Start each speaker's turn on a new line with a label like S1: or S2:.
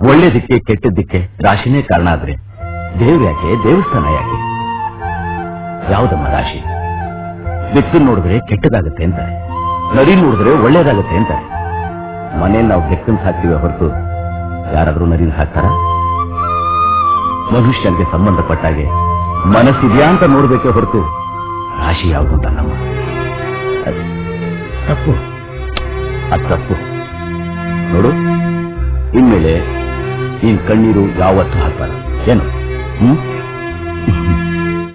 S1: ಒಳ್ಳೇದಕ್ಕೆ ಕೆಟ್ಟದ್ದಕ್ಕೆ ರಾಶಿನೇ ಕಾರಣ ಆದ್ರೆ ದೇವ್ರು ಯಾಕೆ ದೇವಸ್ಥಾನ ಯಾಕೆ ಯಾವ್ದಮ್ಮ ರಾಶಿ ಬೆಕ್ಕನ್ ನೋಡಿದ್ರೆ ಕೆಟ್ಟದಾಗತ್ತೆ ಅಂತಾರೆ ನರಿ ನೋಡಿದ್ರೆ ಒಳ್ಳೇದಾಗತ್ತೆ ಅಂತಾರೆ ಮನೇಲಿ ನಾವು ಬೆಕ್ಕನ್ ಸಾಕ್ತಿವೆ ಹೊರತು ಯಾರಾದ್ರೂ ನರಿನ ಹಾಕ್ತಾರ ಮನುಷ್ಯನಿಗೆ ಸಂಬಂಧಪಟ್ಟಾಗೆ ಮನಸ್ಸಿದ್ಯಾ ಅಂತ ನೋಡ್ಬೇಕೆ ಹೊರತು ರಾಶಿ ಯಾವುದು ಅಂತ ನಮ್ಮ ಅದ್ ತಪ್ಪು ಅದ್ ತಪ್ಪು ನೋಡು ಇನ್ಮೇಲೆ ನೀನ್ ಕಣ್ಣೀರು ಯಾವತ್ತೂ ಹಾಕ್ಬಾರ ಏನು ಹ್ಮ್